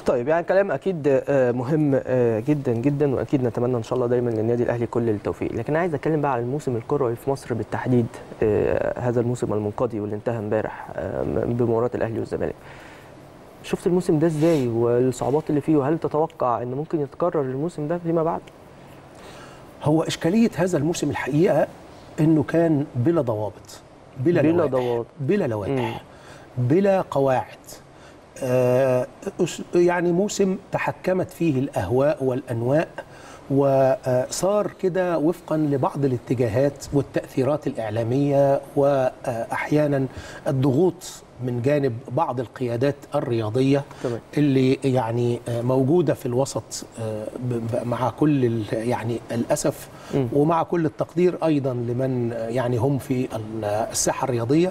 طيب يعني كلام اكيد آه، مهم آه، جدا جدا واكيد نتمنى ان شاء الله دايما للنادي الاهلي كل التوفيق لكن عايز اتكلم بقى على الموسم الكروي في مصر بالتحديد آه، هذا الموسم المنقضي واللي انتهى امبارح آه، بمباراه الاهلي والزمالك شفت الموسم ده ازاي والصعوبات اللي فيه وهل تتوقع ان ممكن يتكرر الموسم ده فيما بعد هو اشكاليه هذا الموسم الحقيقه انه كان بلا ضوابط بلا, بلا لوائح ضوابط. بلا لوائح بلا قواعد آه أس- يعني موسم تحكمت فيه الاهواء والانواء وصار كده وفقا لبعض الاتجاهات والتاثيرات الاعلاميه واحيانا الضغوط من جانب بعض القيادات الرياضيه تمام. اللي يعني آه، موجوده في الوسط آه، ب- ب- مع كل ال- يعني الاسف مم. ومع كل التقدير ايضا لمن آه، يعني هم في ال- الساحه الرياضيه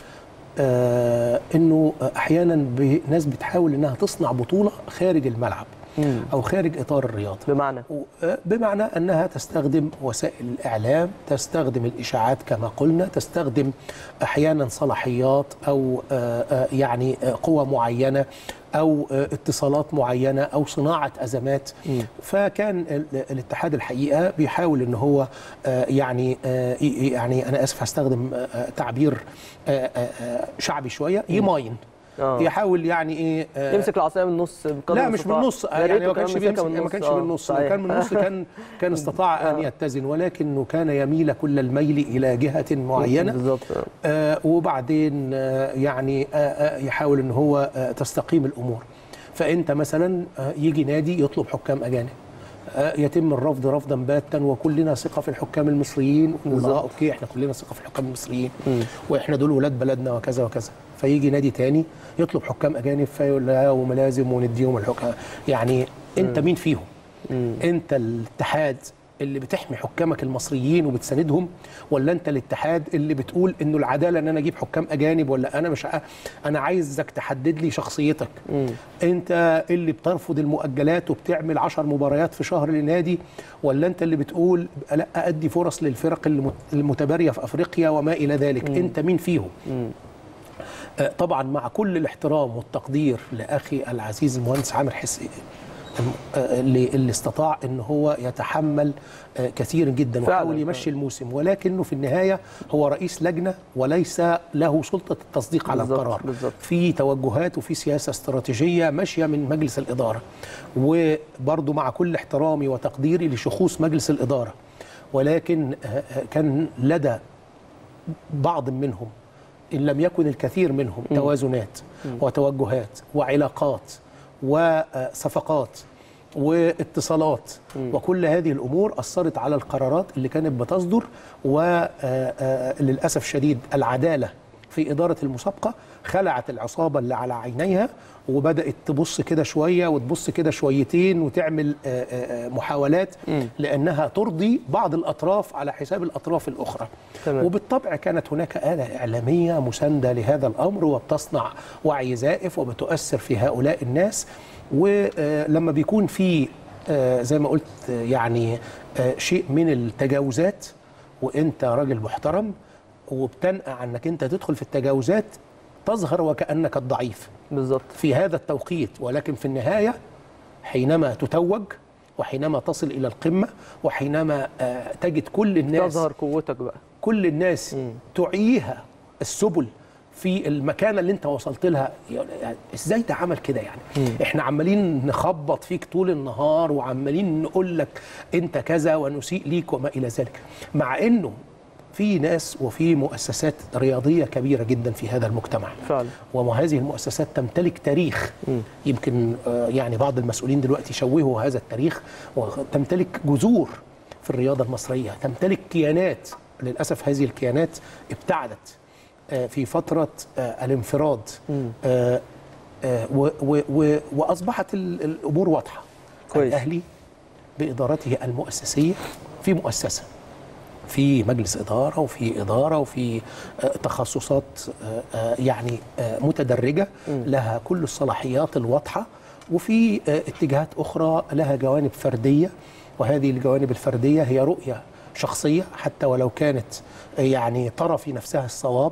آه، انه احيانا ب- ناس بتحاول انها تصنع بطوله خارج الملعب مم. او خارج اطار الرياضه بمعنى و- آه، بمعنى انها تستخدم وسائل الاعلام تستخدم الاشاعات كما قلنا تستخدم احيانا صلاحيات او آه، آه، يعني آه، قوى معينه او آه، اتصالات معينه او صناعه ازمات مم. فكان ال- الاتحاد الحقيقه بيحاول ان هو آه، يعني آه، ي- يعني انا اسف هستخدم آه، آه، تعبير آه، آه، آه، شعبي شويه يماين اه يحاول يعني ايه آه، يمسك العصايه من النص بقدر لا مش المستطاع. بالنص يا يعني ريته ما كمان كانش مسكها بيمسك من ما النص. كانش آه، بالنص لو صحيح. كان من النص كان كان استطاع ان آه. يتزن ولكنه كان يميل كل الميل الى جهه معينه بالظبط آه. آه وبعدين آه يعني آه آه يحاول ان هو آه تستقيم الامور فانت مثلا آه يجي نادي يطلب حكام اجانب آه يتم الرفض رفضا باتا وكلنا ثقه في الحكام المصريين بالظبط. اه اوكي احنا كلنا ثقه في الحكام المصريين مم. واحنا دول ولاد بلدنا وكذا وكذا فيجي نادي تاني يطلب حكام اجانب فيقول لا وملازم ونديهم الحكام يعني انت مين فيهم مم. انت الاتحاد اللي بتحمي حكامك المصريين وبتساندهم ولا انت الاتحاد اللي بتقول انه العداله ان انا اجيب حكام اجانب ولا انا مش ع- انا عايزك تحدد لي شخصيتك مم. انت اللي بترفض المؤجلات وبتعمل عشر مباريات في شهر لنادي ولا انت اللي بتقول لا ادي فرص للفرق المت- المتباريه في افريقيا وما الى ذلك انت مين فيهم مم. آه، طبعا مع كل الاحترام والتقدير لاخي العزيز المهندس عامر حسين آه، اللي اللي استطاع ان هو يتحمل آه، كثير جدا فعلاً، وحاول يمشي الموسم ولكنه في النهايه هو رئيس لجنه وليس له سلطه التصديق على بالظبط، القرار بالظبط. في توجهات وفي سياسه استراتيجيه ماشيه من مجلس الاداره وبرضه مع كل احترامي وتقديري لشخوص مجلس الاداره ولكن آه، آه، كان لدى بعض منهم ان لم يكن الكثير منهم توازنات وتوجهات وعلاقات وصفقات واتصالات وكل هذه الامور اثرت على القرارات اللي كانت بتصدر وللاسف شديد العداله في اداره المسابقه خلعت العصابه اللي على عينيها وبدات تبص كده شويه وتبص كده شويتين وتعمل آه، آه، آه، محاولات لانها ترضي بعض الاطراف على حساب الاطراف الاخرى تمام. وبالطبع كانت هناك آلة إعلامية مساندة لهذا الأمر وبتصنع وعي زائف وبتؤثر في هؤلاء الناس ولما بيكون في آه، زي ما قلت آه، يعني آه، شيء من التجاوزات وانت راجل محترم وبتنقع عنك انت تدخل في التجاوزات تظهر وكأنك الضعيف بالظبط في هذا التوقيت ولكن في النهاية حينما تتوج وحينما تصل إلى القمة وحينما آه، تجد كل الناس تظهر قوتك بقى كل الناس مم. تعييها السبل في المكانه اللي انت وصلت لها يعني ازاي ده عمل كده يعني مم. احنا عمالين نخبط فيك طول النهار وعمالين نقول لك انت كذا ونسيء ليك وما الى ذلك مع انه في ناس وفي مؤسسات رياضيه كبيره جدا في هذا المجتمع فعلا وهذه المؤسسات تمتلك تاريخ مم. يمكن آه، يعني بعض المسؤولين دلوقتي شوهوا هذا التاريخ وتمتلك جذور في الرياضة المصرية تمتلك كيانات للأسف هذه الكيانات ابتعدت آه، في فترة آه، الانفراد مم. آه، آه، و- و- و- وأصبحت ال- الأمور واضحة كويس. الأهلي بإدارته المؤسسية في مؤسسة في مجلس إدارة وفي إدارة وفي آه، تخصصات آه، آه، يعني آه، متدرجة لها كل الصلاحيات الواضحة وفي آه، اتجاهات أخرى لها جوانب فردية وهذه الجوانب الفردية هي رؤية شخصيه حتى ولو كانت يعني ترى في نفسها الصواب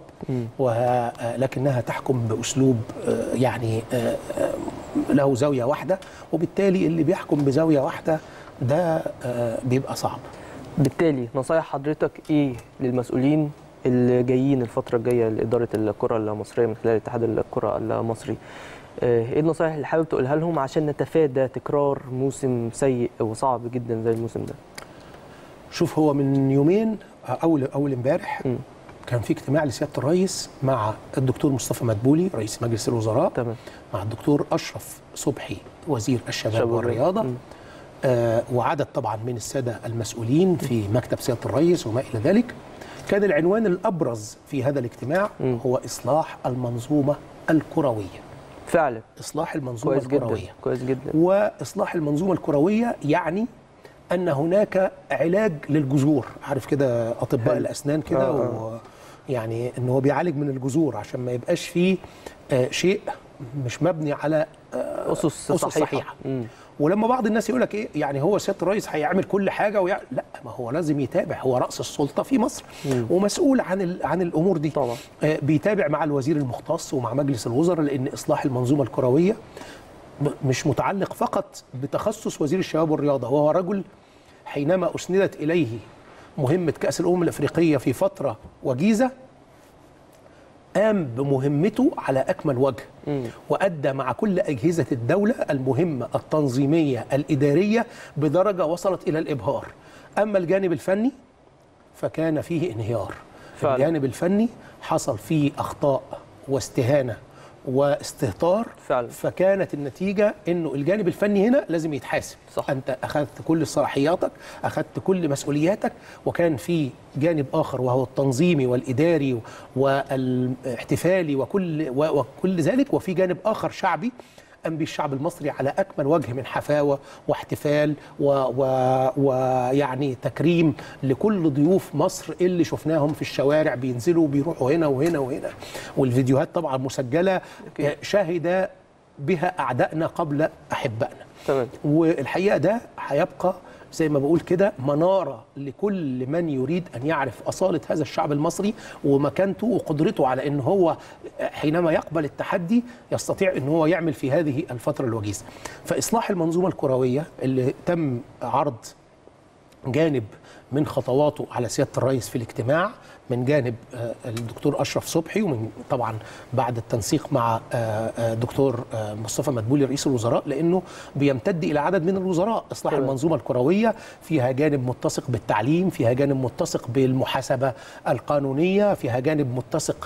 ولكنها تحكم باسلوب آه، يعني آه، آه، له زاويه واحده وبالتالي اللي بيحكم بزاويه واحده ده آه، بيبقى صعب بالتالي نصايح حضرتك ايه للمسؤولين اللي جايين الفتره الجايه لاداره الكره المصريه من خلال اتحاد الكره المصري آه، ايه النصايح اللي حابب تقولها لهم عشان نتفادى تكرار موسم سيء وصعب جدا زي الموسم ده شوف هو من يومين اول اول امبارح مم. كان في اجتماع لسياده الرئيس مع الدكتور مصطفى مدبولي رئيس مجلس الوزراء تمام مع الدكتور اشرف صبحي وزير الشباب شباب والرياضه مم. آه وعدد طبعا من الساده المسؤولين في مكتب سياده الرئيس وما الى ذلك كان العنوان الابرز في هذا الاجتماع مم. هو اصلاح المنظومه الكرويه فعلا اصلاح المنظومه كويس جدا الكرويه كويس جدا واصلاح المنظومه الكرويه يعني ان هناك علاج للجذور عارف كده اطباء حلو. الاسنان كده آه، و يعني ان هو بيعالج من الجذور عشان ما يبقاش فيه آه، شيء مش مبني على آه، اسس أسس صحيحه, صحيحة. مم. ولما بعض الناس يقول لك ايه يعني هو سياده الرئيس هيعمل كل حاجه ويع... لا ما هو لازم يتابع هو راس السلطه في مصر مم. ومسؤول عن ال... عن الامور دي طبعا آه، بيتابع مع الوزير المختص ومع مجلس الوزراء لان اصلاح المنظومه الكرويه ب- مش متعلق فقط بتخصص وزير الشباب والرياضه وهو رجل حينما اسندت اليه مهمه كاس الامم الافريقيه في فتره وجيزه قام بمهمته على اكمل وجه مم. وادى مع كل اجهزه الدوله المهمه التنظيميه الاداريه بدرجه وصلت الى الابهار اما الجانب الفني فكان فيه انهيار فعلا. الجانب الفني حصل فيه اخطاء واستهانه واستهتار فعلا. فكانت النتيجه انه الجانب الفني هنا لازم يتحاسب صح. انت اخذت كل صلاحياتك اخذت كل مسؤولياتك وكان في جانب اخر وهو التنظيمي والاداري والاحتفالي وكل و- وكل ذلك وفي جانب اخر شعبي قام به الشعب المصري على اكمل وجه من حفاوه واحتفال ويعني و... ويعني تكريم لكل ضيوف مصر اللي شفناهم في الشوارع بينزلوا بيروحوا هنا وهنا وهنا والفيديوهات طبعا مسجله أكيد. آه، شهد بها اعدائنا قبل احبائنا تمام والحقيقه ده هيبقى زي ما بقول كده مناره لكل من يريد ان يعرف اصاله هذا الشعب المصري ومكانته وقدرته على ان هو حينما يقبل التحدي يستطيع ان هو يعمل في هذه الفتره الوجيزه. فاصلاح المنظومه الكرويه اللي تم عرض جانب من خطواته على سياده الرئيس في الاجتماع من جانب آه، الدكتور اشرف صبحي ومن طبعا بعد التنسيق مع آه، آه، الدكتور آه، مصطفى مدبولي رئيس الوزراء لانه بيمتد الى عدد من الوزراء اصلاح تمام. المنظومه الكرويه فيها جانب متسق بالتعليم فيها جانب متسق بالمحاسبه القانونيه فيها جانب متسق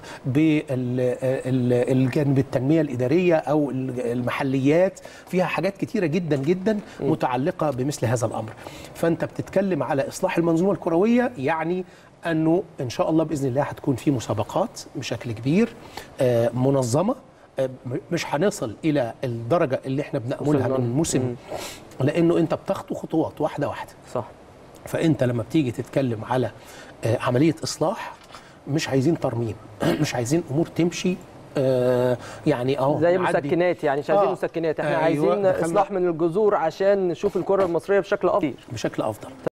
بالجانب التنميه الاداريه او المحليات فيها حاجات كتيره جدا جدا متعلقه بمثل هذا الامر فانت بتتكلم على اصلاح المنظومه الكرويه يعني انه ان شاء الله باذن الله هتكون في مسابقات بشكل كبير آه، منظمه آه، م- مش هنصل الى الدرجه اللي احنا بناملها وصلنا. من الموسم مم. لانه انت بتخطو خطوات واحده واحده صح فانت لما بتيجي تتكلم على آه، عمليه اصلاح مش عايزين ترميم مش عايزين امور تمشي آه، يعني اهو زي نعدي. مسكنات يعني مش عايزين آه. مسكنات احنا أيوة، عايزين دخلنا- اصلاح من الجذور عشان نشوف الكره المصريه بشكل افضل بشكل افضل